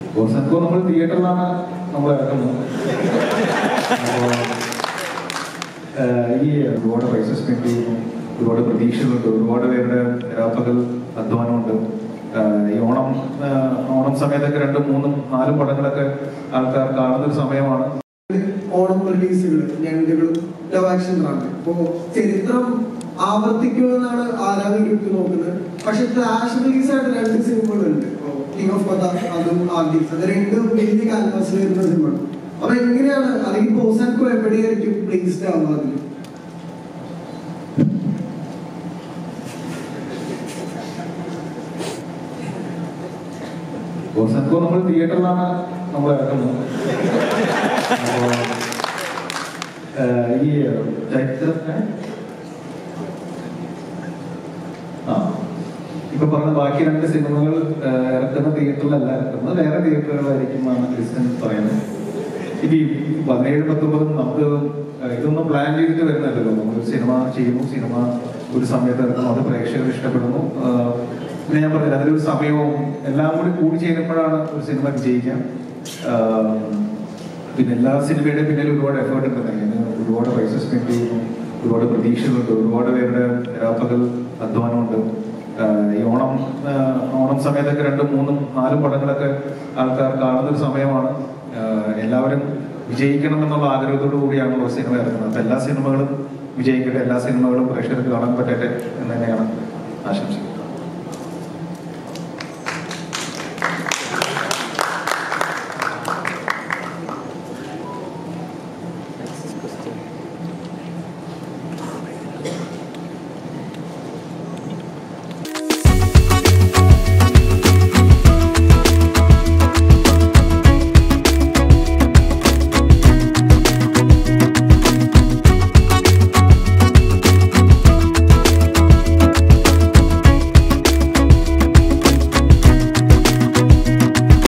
ഗോസൻകോ നമ്മൾ തിയേറ്ററിലാണ് നമ്മൾ ഇറക്കുന്നത് അപ്പോൾ ഈ ഒരുപാട് പൈസ സ്പെൻഡ് ചെയ്യുന്നു ഒരുപാട് പ്രതീക്ഷകളുണ്ട് ഒരുപാട് പേരുടെ രാപ്പകൽ അധ്വാനമുണ്ട് ആഹ് ഈ ഓണം ആഹ് ഓണം സമയത്തൊക്കെ രണ്ടും മൂന്നും നാലും പടങ്ങളൊക്കെ ആൾക്കാർ കാണുന്ന ഒരു സമയമാണ് ഓണം റിലീസുകൾ ഞണ്ടുകളും ലവ് ആക്ഷൻ ഡ്രാമ ഇപ്പോ ചരിത്രം ആവർത്തിക്കുമെന്നാണ് ആരാധകർക്ക് നോക്കുന്നത് പക്ഷെ ഫ്ലാഷ് റിലീസ് ആയിട്ട് രണ്ട് സിനിമകളുണ്ട് ഇപ്പോ കിങ് ഓഫ് കഥ അതും ആർഡിക്സ് അത് രണ്ടും വലിയ കാൻവാസിൽ വരുന്ന സിനിമകൾ അപ്പൊ എങ്ങനെയാണ് അല്ലെങ്കിൽ പോസാൻകോ എവിടെയായിരിക്കും പ്ലേസ്ഡ് ആവുക അതിൽ ഗോസൻകോ നമ്മൾ തിയേറ്ററിലാണ് നമ്മൾ ഇറക്കുന്നത് അപ്പോൾ ആഹ് ഈ ചരിത്രം ഏ? ആ ഇപ്പൊ പറഞ്ഞ ബാക്കി രണ്ട് സിനിമകൾ ആഹ് ഇറക്കുന്ന തിയേറ്ററിലല്ല ഇറക്കുന്നത് വേറെ തിയേറ്ററുകളായിരിക്കും എന്നാണ് ക്രിസ്ത്യൻ പറയുന്നത് ഇനി പതിനേഴ് പത്തൊമ്പതും നമുക്ക് ആഹ് ഇതൊന്നും പ്ലാൻ ചെയ്തിട്ട് വരുന്നതല്ലോ നമ്മൾ സിനിമ ചെയ്യുന്നു സിനിമ ഒരു സമയത്ത് ഇറക്കുന്നു അത് പ്രേക്ഷകർ ഇഷ്ടപ്പെടുന്നു ആഹ് പിന്നെ ഞാൻ പറഞ്ഞില്ല അതിലൊരു സമയവും എല്ലാം കൂടി കൂടി ചേരുമ്പോഴാണ് ഒരു സിനിമ വിജയിക്കാം ആഹ് പിന്നെ എല്ലാ സിനിമയുടെയും പിന്നിൽ ഒരുപാട് എഫേർട്ട് ഉണ്ട് അതിന് ഒരുപാട് പൈസ സ്പെൻഡ് ചെയ്യുന്നു ഒരുപാട് പ്രതീക്ഷകളുണ്ട് ഒരുപാട് പേരുടെ രാപ്പകൽ അധ്വാനമുണ്ട് ആഹ് ഈ ഓണം ആഹ് ഓണം സമയത്തൊക്കെ രണ്ടും മൂന്നും നാലും പടങ്ങളൊക്കെ ആൾക്കാർ കാണുന്ന ഒരു സമയമാണ് ആഹ് എല്ലാവരും വിജയിക്കണം എന്നുള്ള ആഗ്രഹത്തോടു കൂടിയാണല്ലോ സിനിമ ഇറങ്ങുന്നത് അപ്പൊ എല്ലാ സിനിമകളും വിജയിക്കട്ടെ എല്ലാ സിനിമകളും പ്രേക്ഷകർക്ക് കാണാൻ പറ്റട്ടെ എന്ന് തന്നെയാണ് ആശംസിക്കുന്നത്